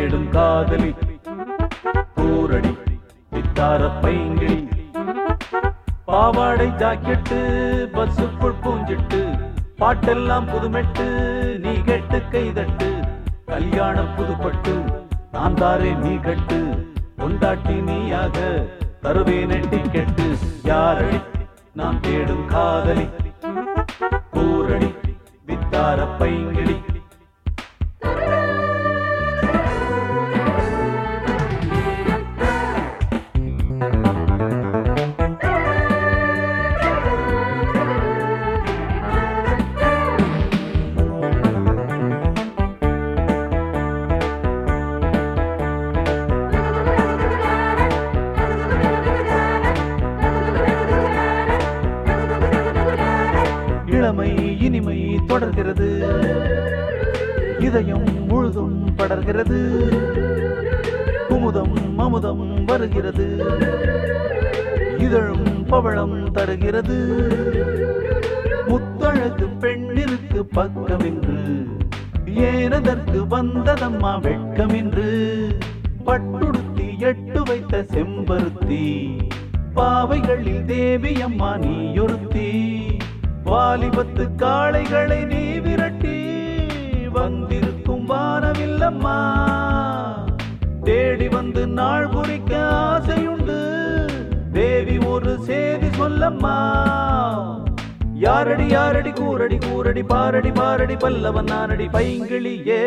தேடும் காதலி பூரடி வித்தார பைங்கிழி பாவாடை ஜாக்கெட்டு பஸ்ஸுக்குள் பூஞ்சிட்டு பாட்டெல்லாம் புதுமெட்டு நீ கெட்டு கைதட்டு கல்யாணம் புதுப்பட்டு நான் தாரே நீ கட்டு கொண்டாட்டி நீயாக தருவேன் டிக்கெட்டு யாரடி நான் தேடும் காதலி பூரடி வித்தார பைங்கிழி இளமை இனிமை தொடர்கிறது இதயம் முழுதும் படர்கிறது குமுதம் அமுதம் வருகிறது இதழும் பவளம் தருகிறது முத்தழகு பெண்ணிற்கு பக்கமென்று ஏனதற்கு வந்ததம்மா வெட்கமென்று பட்டுடுத்தி எட்டு வைத்த செம்பருத்தி பாவைகளில் தேவி அம்மா நீயொருத்தி வாலிபத்து காளைகளை நீ விரட்டி வந்திருக்கும் வானவில்லம்மா தேடி வந்து நாள் குறிக்க ஆசையுண்டு தேவி ஒரு செய்தி சொல்லம்மா யாரடி யாரடி கூரடி கூரடி பாரடி பாரடி பல்லவன் நானடி பைங்கிளியே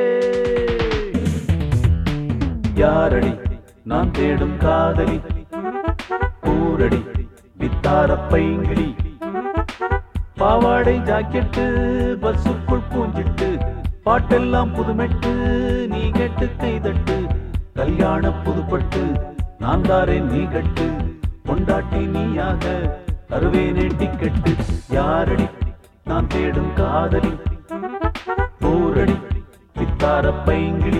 யாரடி நான் தேடும் காதலி கூரடி வித்தார பைங்கிளி பாவாடை ஜாக்கெட்டு பஸ்ஸுக்குள் பூஞ்சிட்டு பாட்டெல்லாம் புதுமெட்டு நீ கெட்டு கைதட்டு கல்யாண புதுப்பட்டு நான் தாரேன் நீ கட்டு கொண்டாட்டி நீயாக தருவேனே டிக்கெட்டு யாரடி நான் தேடும் காதலி போரடி வித்தார பைங்கிளி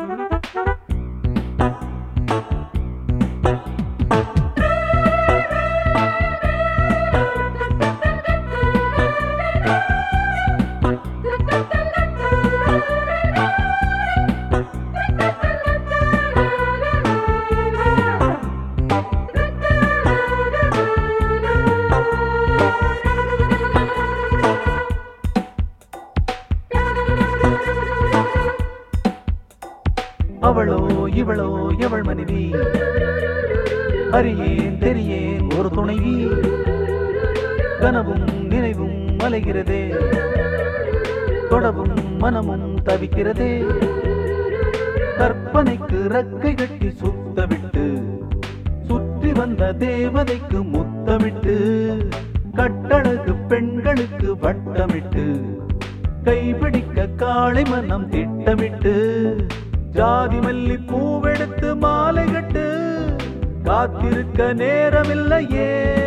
அவளோ இவளோ எவள் மனைவி அறியேன் தெரியேன் ஒரு துணைவி கனவும் நினைவும் அலைகிறதே தொடவும் மனமும் தவிக்கிறதே கற்பனைக்கு ரக்கை கட்டி சுத்தவிட்டு சுற்றி வந்த தேவதைக்கு முத்தமிட்டு கட்டழகு பெண்களுக்கு வட்டமிட்டு கைபிடிக்க காளை மனம் திட்டமிட்டு ஜாதி மல்லி பூவெடுத்து மாலை கட்டு காத்திருக்க நேரமில்லையே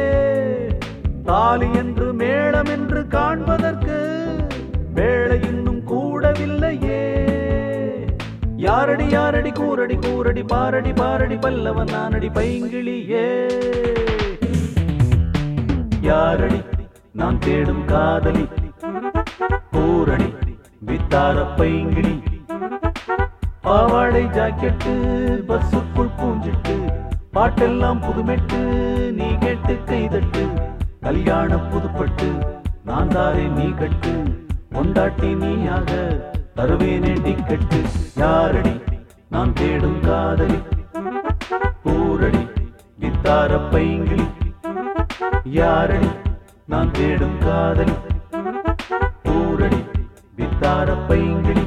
தாலி என்று மேளம் என்று காண்பதற்கு வேலை இன்னும் கூடவில்லையே யாரடி யாரடி கூரடி கூரடி பாரடி பாரடி பல்லவன் நானடி பைங்கிளியே யாரடி நான் தேடும் காதலி பூரணி வித்தார பைங்கிளி பாவாடை ஜாக்கெட்டு பஸ்ஸுக்குள் பூஞ்சிட்டு பாட்டெல்லாம் புதுமெட்டு நீ கேட்டு கைதட்டு கல்யாணம் புதுப்பட்டு நான் தாரே நீ கட்டு கொண்டாட்டி நீயாக தருவேனே டிக்கெட்டு யாரடி நான் தேடும் காதலி பூரடி வித்தார பைங்கிளி யாரடி நான் தேடும் காதலி பூரடி வித்தார பைங்கிளி